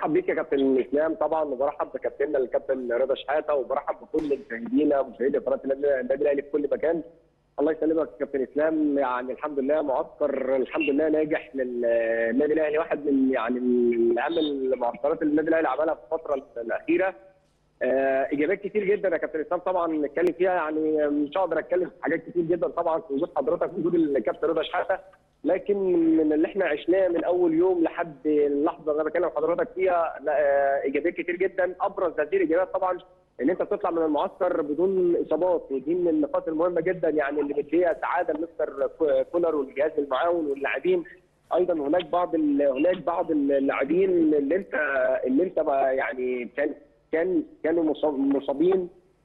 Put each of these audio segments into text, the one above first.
برحب بيك يا كابتن اسلام طبعا وبرحب بكابتننا الكابتن رضا شحاته وبرحب بكل مشاهدينا ومشاهدي قناه النادي الاهلي في كل مكان الله يسلمك يا كابتن اسلام يعني الحمد لله معسكر الحمد لله ناجح للنادي الاهلي واحد من يعني من اهم المعسكرات اللي النادي الاهلي عملها في الفتره الاخيره آه، ايجابيات كتير جدا يا كابتن اسلام طبعا نتكلم فيها يعني مش هقدر اتكلم في حاجات كتير جدا طبعا في وجود حضرتك وجود الكابتن رضا شحاته لكن من اللي احنا عشناه من اول يوم لحد اللحظه اللي انا بكلم حضرتك فيها لا، آه، ايجابيات كتير جدا ابرز هذه الايجابيات طبعا ان انت تطلع من المعسكر بدون اصابات ودي من النقاط المهمه جدا يعني اللي مديها سعاده لمستر كولر والجهاز المعاون واللاعبين ايضا هناك بعض ال- هناك بعض اللاعبين اللي انت اللي انت بقى يعني كان كان كانوا مصاب- مصابين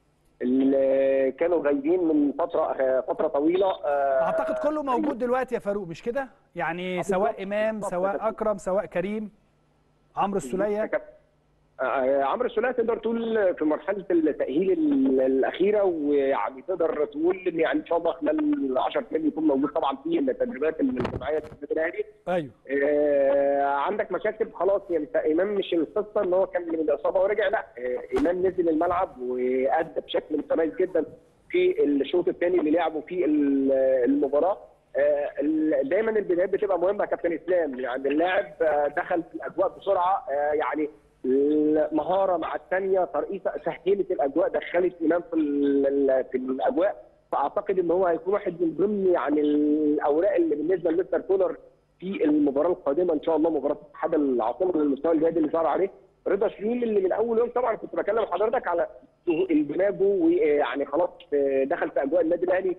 اللي كانوا غايبين من فتره فتره طويله آه، اعتقد كله موجود دلوقتي يا فاروق مش كده يعني سواء امام بالظبط. سواء اكرم سواء كريم عمرو السوليه آه، عمرو السوليه تقدر تقول في مرحله التاهيل ال- الاخيره ويعني تقدر تقول ان يعني ان شاء الله خلال 10 ايام يكون موجود طبعا في التدريبات الجماعيه في النادي الاهلي ايوه آه، عندك مشاكل خلاص يعني انت امام مش القصه ان هو كان من الاصابه ورجع لا آه، امام نزل الملعب وادى بشكل متميز جدا في الشوط الثاني اللي لعبه في ال- المباراه آه، ال- دايما البدايات بتبقى مهمه يا كابتن اسلام يعني اللاعب آه، دخل في الاجواء بسرعه آه، يعني المهاره مع الثانيه ترقيصه سهلت الاجواء دخلت امام في ال- في الاجواء فاعتقد ان هو هيكون واحد من ضمن يعني الاوراق اللي بالنسبه لمستر كولر في المباراه القادمه ان شاء الله مباراه اتحاد العاصمه للمستوى الجيد اللي ظهر عليه رضا شريم اللي من اول يوم طبعا كنت بكلم حضرتك على اندماجه ويعني خلاص دخل في اجواء النادي الاهلي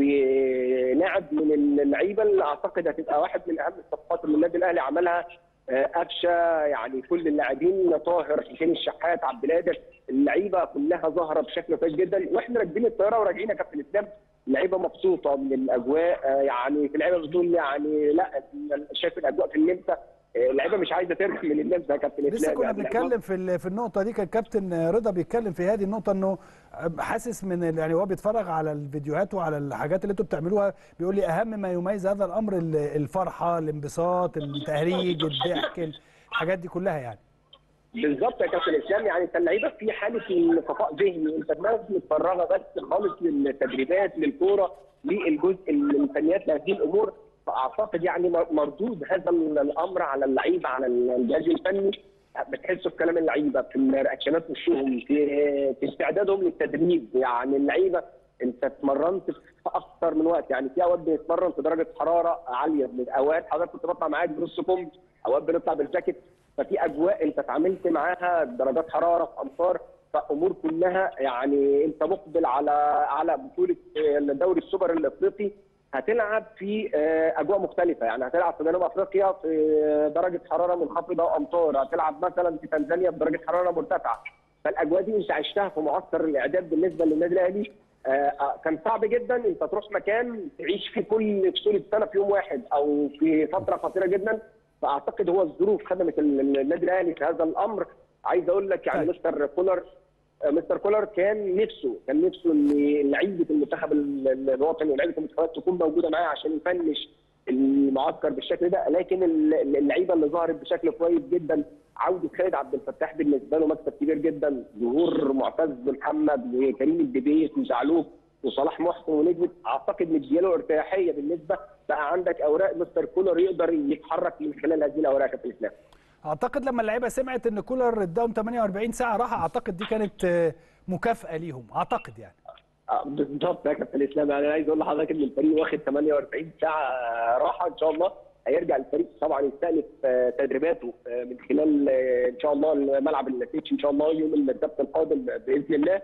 ولاعب من اللعيبه اللي اعتقد هتبقى واحد من اهم الصفقات اللي النادي الاهلي عملها آه، قفشه يعني كل اللاعبين طاهر حسين الشحات عبد القادر اللعيبه كلها ظاهره بشكل كويس جدا واحنا راكبين الطياره وراجعين يا كابتن اسلام اللعيبه مبسوطه من الاجواء آه، يعني في اللعيبه بتقول يعني لا شايف الاجواء في النمسا آه، اللعيبه مش عايزه ترجع من النمسا يا كابتن اسلام لسه كنا يعني بنتكلم في ال- في النقطه دي كان كابتن رضا بيتكلم في هذه النقطه انه حاسس من ال- يعني هو بيتفرج على الفيديوهات وعلى الحاجات اللي انتوا بتعملوها بيقول لي اهم ما يميز هذا الامر ال- الفرحه الانبساط التهريج الضحك الحاجات دي كلها يعني بالظبط يا كابتن اسلام يعني انت اللعيبه في حاله صفاء ذهني انت دماغك متفرغه بس خالص للتدريبات للكوره للجزء الفنيات لهذه الامور فاعتقد يعني مردود هذا الامر على اللعيبه على الجهاز الفني بتحسوا في كلام اللعيبه في رياكشنات وشهم في في استعدادهم للتدريب يعني اللعيبه انت اتمرنت في اكثر من وقت يعني في اوقات بنتمرن في درجه حراره عاليه من اوقات حضرتك كنت بطلع معاك بنص كم اوقات بنطلع بالجاكيت ففي اجواء انت اتعاملت معاها درجات حراره في امطار فامور كلها يعني انت مقبل على على بطوله الدوري السوبر الافريقي هتلعب في آه، اجواء مختلفه يعني هتلعب في جنوب افريقيا في درجه حراره منخفضه وامطار هتلعب مثلا في تنزانيا بدرجه حراره مرتفعه فالاجواء دي انت عشتها في معسكر الاعداد بالنسبه للنادي الاهلي آه، آه، كان صعب جدا انت تروح مكان تعيش فيه كل فصول السنه في يوم واحد او في فتره قصيره جدا فاعتقد هو الظروف خدمت ال- النادي الاهلي في هذا الامر عايز اقول لك يعني طيب. مستر كولر آه، مستر كولر كان نفسه كان نفسه ان لعيبه المنتخب ال- ال- الوطني ولعيبه المنتخبات تكون موجوده معاه عشان يفنش المعسكر بالشكل ده لكن ال- ال- اللعيبه اللي ظهرت بشكل كويس جدا عوده خالد عبد الفتاح بالنسبه له مكسب كبير جدا ظهور معتز محمد وكريم الدبيس وزعلوك وصلاح محسن ونجم اعتقد مدياله ارتياحيه بالنسبه بقى عندك اوراق مستر كولر يقدر يتحرك من خلال هذه الاوراق يا كابتن اسلام اعتقد لما اللعيبه سمعت ان كولر اداهم 48 ساعه راحه اعتقد دي كانت آه، مكافاه ليهم اعتقد يعني آه، بالظبط يا كابتن اسلام يعني انا عايز اقول لحضرتك ان الفريق واخد 48 ساعه آه، راحه ان شاء الله هيرجع الفريق طبعا يستأنف آه، تدريباته آه، من خلال آه، ان شاء الله ملعب النتيج ان شاء الله يوم السبت القادم باذن الله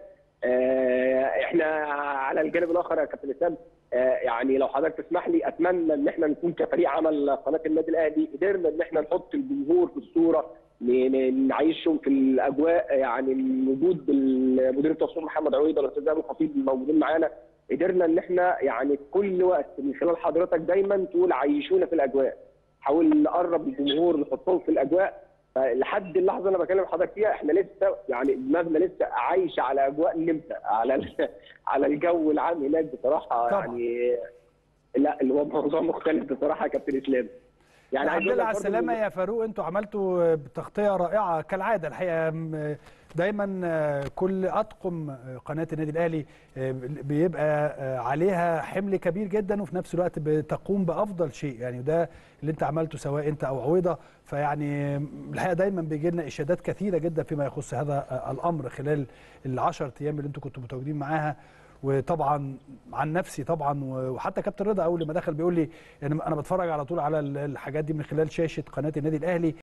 آه، احنا على الجانب الاخر يا كابتن اسلام آه، يعني لو حضرتك تسمح لي اتمنى ان احنا نكون كفريق عمل قناه النادي الاهلي قدرنا ان احنا نحط الجمهور في الصوره ن- ن- نعيشهم في الاجواء يعني وجود ال- مدير التصوير محمد عويده والاستاذ ابو الخطيب موجودين معانا قدرنا ان احنا يعني في كل وقت من خلال حضرتك دايما تقول عيشونا في الاجواء حاول نقرب الجمهور نحطهم في الاجواء لحد اللحظه اللي انا بكلم حضرتك فيها احنا لسه يعني دماغنا لسه عايشه على اجواء النمسا على ال- على الجو العام هناك بصراحه طبعا. يعني لا اللي هو موضوع مختلف بصراحه يا كابتن اسلام يعني عايز اقول على السلامه يا فاروق انتوا عملتوا تغطيه رائعه كالعاده الحقيقه دايما كل اطقم قناه النادي الاهلي بيبقى عليها حمل كبير جدا وفي نفس الوقت بتقوم بافضل شيء يعني وده اللي انت عملته سواء انت او عويضه فيعني الحقيقه دايما بيجي لنا اشادات كثيره جدا فيما يخص هذا الامر خلال ال10 ايام اللي انتوا كنتوا متواجدين معاها وطبعا عن نفسي طبعا وحتى كابتن رضا اول ما دخل بيقول لي يعني انا بتفرج على طول على الحاجات دي من خلال شاشه قناه النادي الاهلي